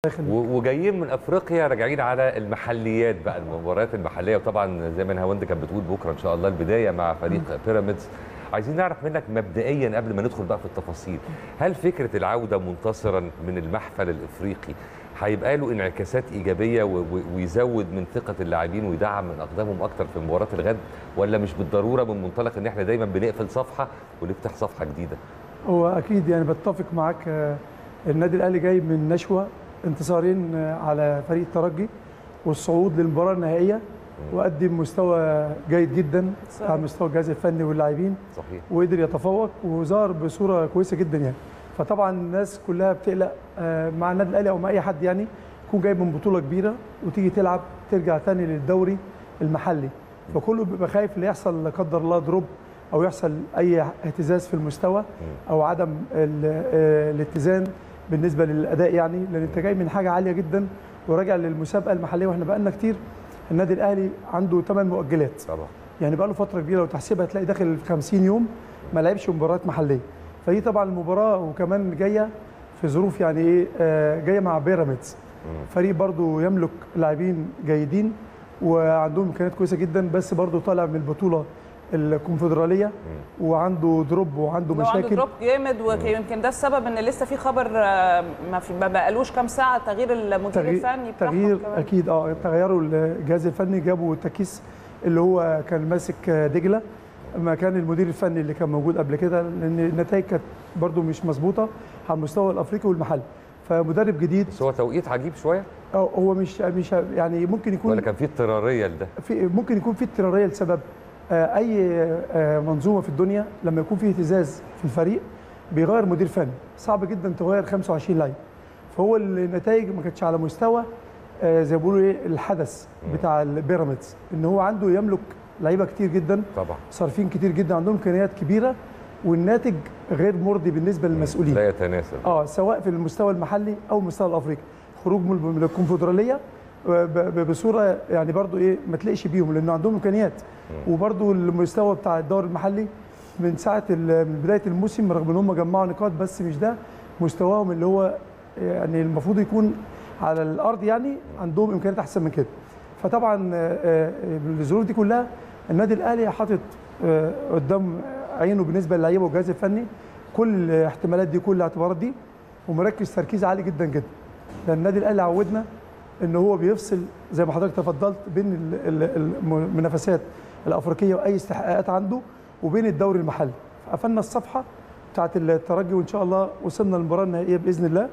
و- وجايين من افريقيا راجعين على المحليات بقى المباريات المحليه وطبعا زي ما نهاوند كانت بتقول بكره ان شاء الله البدايه مع فريق بيراميدز عايزين نعرف منك مبدئيا قبل ما ندخل بقى في التفاصيل هل فكره العوده منتصرا من المحفل الافريقي هيبقى له انعكاسات ايجابيه و- و- ويزود من ثقه اللاعبين ويدعم من اقدامهم اكتر في مباراه الغد ولا مش بالضروره من منطلق ان احنا دايما بنقفل صفحه ونفتح صفحه جديده هو اكيد يعني بتفق معاك آه، النادي الاهلي جاي من نشوه انتصارين آه، على فريق الترجي والصعود للمباراه النهائيه وقدم مستوى جيد جدا صحيح. على مستوى الجهاز الفني واللاعبين صحيح وقدر يتفوق وظهر بصوره كويسه جدا يعني فطبعا الناس كلها بتقلق آه، مع النادي الاهلي او مع اي حد يعني يكون جاي من بطوله كبيره وتيجي تلعب ترجع تاني للدوري المحلي فكله بيبقى خايف اللي يحصل لا قدر الله دروب او يحصل اي اهتزاز في المستوى او عدم ال- آه، الاتزان بالنسبه للاداء يعني لان انت جاي من حاجه عاليه جدا وراجع للمسابقه المحليه واحنا بقالنا كتير النادي الاهلي عنده ثمان مؤجلات طبعا يعني بقى له فتره كبيره لو تحسبها هتلاقي داخل في 50 يوم ما لعبش مباريات محليه فدي طبعا المباراه وكمان جايه في ظروف يعني ايه آه، جايه مع بيراميدز فريق برضو يملك لاعبين جيدين وعندهم امكانيات كويسه جدا بس برضو طالع من البطوله الكونفدراليه وعنده دروب وعنده لو عنده مشاكل دروب جامد ويمكن ده السبب ان لسه في خبر آه، ما في ما بقالوش كام ساعه تغيير المدير تغيير, الفني بتاعهم تغيير كمان. اكيد اه تغيروا الجهاز الفني جابوا تكيس اللي هو كان ماسك دجله مكان المدير الفني اللي كان موجود قبل كده لان النتائج كانت برده مش مظبوطه على المستوى الافريقي والمحلي فمدرب جديد بس هو توقيت عجيب شويه آه، هو مش مش يعني ممكن يكون ولا كان في اضطراريه لده في ممكن يكون في اضطراريه لسبب آه، اي آه، منظومه في الدنيا لما يكون في اهتزاز في الفريق بيغير مدير فني صعب جدا تغير 25 لعيب فهو النتائج ما كانتش على مستوى آه، زي ما بيقولوا ايه الحدث بتاع البيراميدز ان هو عنده يملك لعيبه كتير جدا طبعا صارفين كتير جدا عندهم امكانيات كبيره والناتج غير مرضي بالنسبه للمسؤولين لا يتناسب اه سواء في المستوى المحلي او المستوى الافريقي خروج من من الكونفدراليه آه، ب- ب- بصوره يعني برضو ايه ما تلاقيش بيهم لان عندهم امكانيات وبرضو المستوى بتاع الدوري المحلي من ساعه ال- من بدايه الموسم رغم ان هم جمعوا نقاط بس مش ده مستواهم اللي هو يعني المفروض يكون على الارض يعني عندهم امكانيات احسن من كده فطبعا آه، آه، بالظروف دي كلها النادي الاهلي حاطط آه، قدام عينه بالنسبه للعيبه والجهاز الفني كل الاحتمالات دي كل الاعتبارات دي ومركز تركيز عالي جدا جدا لان النادي الاهلي عودنا ان هو بيفصل زي ما حضرتك تفضلت بين ال- ال- المنافسات الافريقيه واي استحقاقات عنده وبين الدوري المحلي قفلنا الصفحه بتاعت الترجي وان شاء الله وصلنا للمباراه النهائيه باذن الله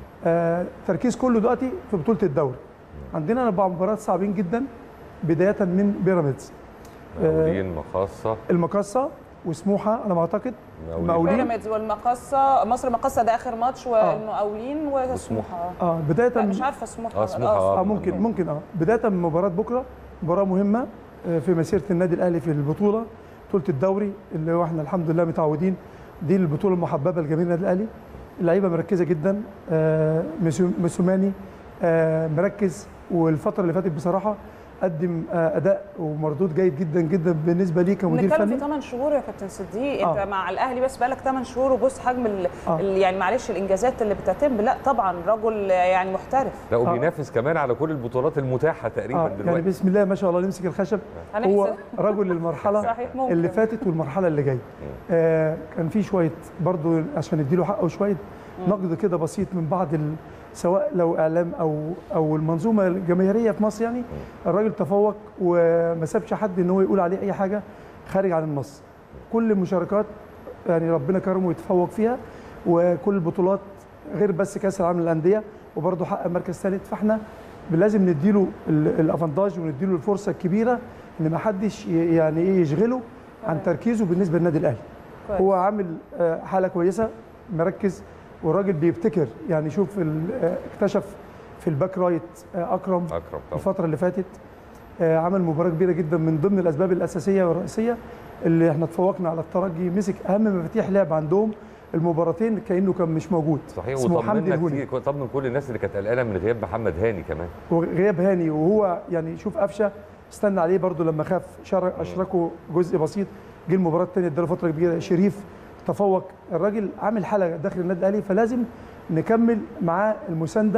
آه، تركيز كله دلوقتي في بطوله الدوري عندنا اربع مباريات صعبين جدا بدايه من بيراميدز مقاولين مخاصه المقاصه وسموحه على ما اعتقد مقاولين. المقاولين بيراميدز والمقصه مصر المقصه ده اخر ماتش والمقاولين وسموحه اه بدايه لا مش عارفه سموحه آه، سموحة، آه. اه ممكن ممكن اه بدايه من مباراه بكره مباراه مهمه آه، في مسيره النادي الاهلي في البطوله بطوله الدوري اللي هو احنا الحمد لله متعودين دي البطوله المحببه لجماهير النادي الاهلي اللعيبه مركزه جدا آه، مسو- مسوماني آه، مركز والفتره اللي فاتت بصراحه قدم آه، اداء ومردود جيد جدا جدا بالنسبه ليه كمدير بنتكلم فني في 8 شهور يا كابتن صديق انت آه. مع الاهلي بس بقالك 8 شهور وبص حجم ال... آه. ال- يعني معلش الانجازات اللي بتتم لا طبعا رجل يعني محترف لا وبينافس كمان على كل البطولات المتاحه تقريبا آه يعني دلوقتي بسم الله ما شاء الله نمسك الخشب هو هنحسب. رجل المرحله صحيح ممكن. اللي فاتت والمرحله اللي جايه آه كان في شويه برضو عشان نديله حقه شويه نقد كده بسيط من بعض ال... سواء لو اعلام او او المنظومه الجماهيريه في مصر يعني الراجل تفوق وما سابش حد ان هو يقول عليه اي حاجه خارج عن النص كل المشاركات يعني ربنا كرمه ويتفوق فيها وكل البطولات غير بس كاس العالم للانديه وبرضه حقق مركز ثالث فاحنا لازم نديله ال- الافانتاج ونديله الفرصه الكبيره ان ما حدش ي- يعني ايه يشغله عن تركيزه بالنسبه للنادي الاهلي كويس. هو عامل آه، حاله كويسه مركز والراجل بيبتكر يعني شوف ال- آه، اكتشف في الباك رايت آه، اكرم اكرم طبعا الفتره اللي فاتت آه، عمل مباراه كبيره جدا من ضمن الاسباب الاساسيه والرئيسيه اللي احنا اتفوقنا على الترجي مسك اهم مفاتيح لعب عندهم المباراتين كانه كان مش موجود صحيح اسمه حمدي وطمنا الهوني كتير طمن كل الناس اللي كانت قلقانه من غياب محمد هاني كمان وغياب هاني وهو يعني شوف قفشه استنى عليه برضو لما خاف شر- اشركه جزء بسيط جه المباراه الثانيه اداله فتره كبيره شريف تفوق الراجل عامل حاله داخل النادي الاهلي فلازم نكمل معاه المسانده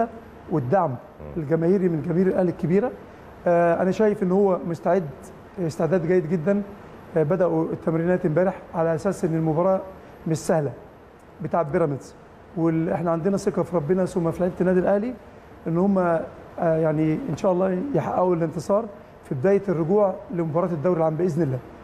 والدعم الجماهيري من جماهير الاهلي الكبيره آه، انا شايف ان هو مستعد استعداد جيد جدا آه، بداوا التمرينات امبارح على اساس ان المباراه مش سهله بتاع بيراميدز واحنا عندنا ثقه في ربنا ثم في لعيبه النادي الاهلي ان هم آه، يعني ان شاء الله يحققوا الانتصار في بدايه الرجوع لمباراه الدوري العام باذن الله